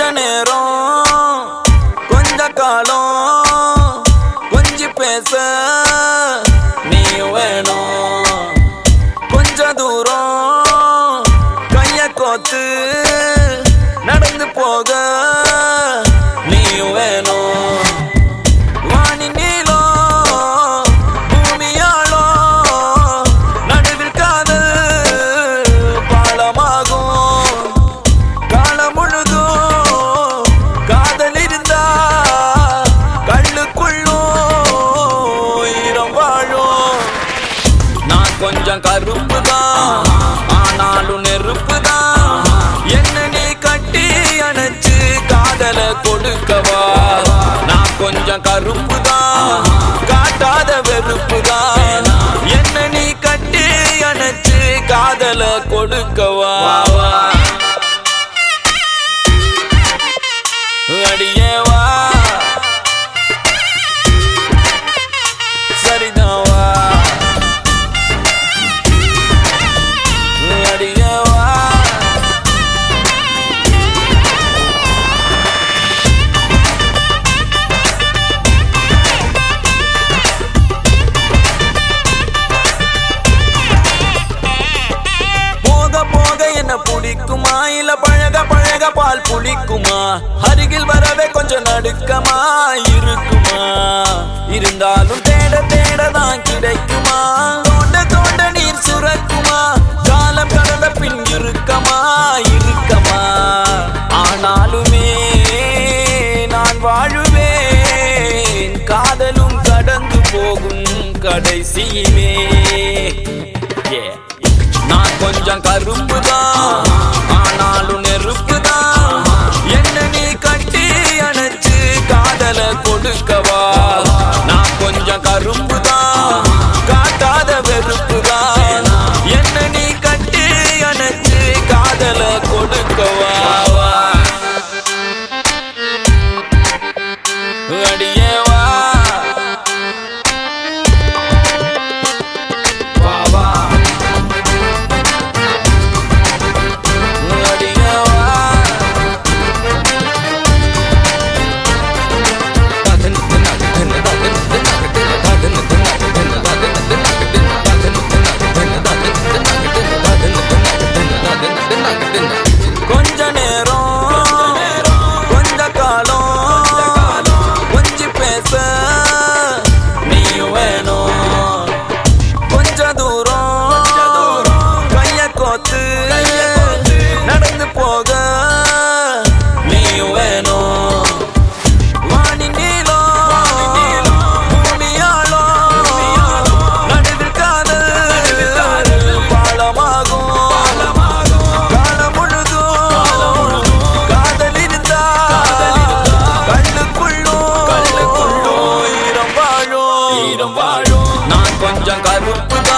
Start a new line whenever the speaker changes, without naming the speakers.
நேரம் கொஞ்ச காலம் கொஞ்சி பேச நீ வேணும் கொஞ்ச தூரம் கைய கோத்து நடந்து போக நீ வேணும் வானி நீளம் பூமியாளோ நடுவில் காதல் பாலமாகும் காலம் முழுதும் காதல் இருந்தா கண்ணுக்குள்ளும் ஈரம் வாழும் நான் கொஞ்சம் கருப்பு தான் ஆனாலும் நெருப்பு தான் என்ன நீ கட்டி அணைச்சு காதல கொடுக்கவா நான் கொஞ்சம் கருப்பு தான் காட்டாத வெறுப்பு தான் என்ன நீ கட்டி அணைச்சு காதல கொடுக்கவா அடியே வா சரிதான் வா அடியே வா போக போக என்ன பிடிக்குமா இல்ல பழக பழக பால் புளிக்குமா அருகில் வரவே கொஞ்சம் நடுக்கமா இருக்குமா இருந்தாலும் தேட தேட தான் கிடைக்குமா தோண்ட தோண்ட நீர் சுரக்குமா காலம் கடந்த பின் இருக்கமா இருக்கமா ஆனாலுமே நான் வாழுவேன் காதலும் கடந்து போகும் கடைசியுமே Yeah. நான் கொஞ்சம் கருப்பு தான் ஆனாலும் நெருப்பு தான் என்ன நீ கட்டி அணைச்சு காதல கொடுக்கவா நான் கொஞ்சம் கருப்பு தான் காட்டாத வெறுப்பு தான் என்ன நீ கட்டி அணைச்சு காதல கொடுக்கவா அடியே வா வா வா அடியே வா கொஞ்ச நேரம் கொஞ்ச காலம் கொஞ்சி பேச நீ வேணும் கொஞ்ச தூரம் கைய கோத்து நடந்து போக நீ வேணும் வானி நீளம் பூமியாளோ நடுவில் காதல் பாலமாகும் காலம் முழுதும் காதல் இருந்தா கண்ணுக்குள்ளும் ஈரம் வாழும் ஈரம் வாழும் நான் கொஞ்சம் கருப்பு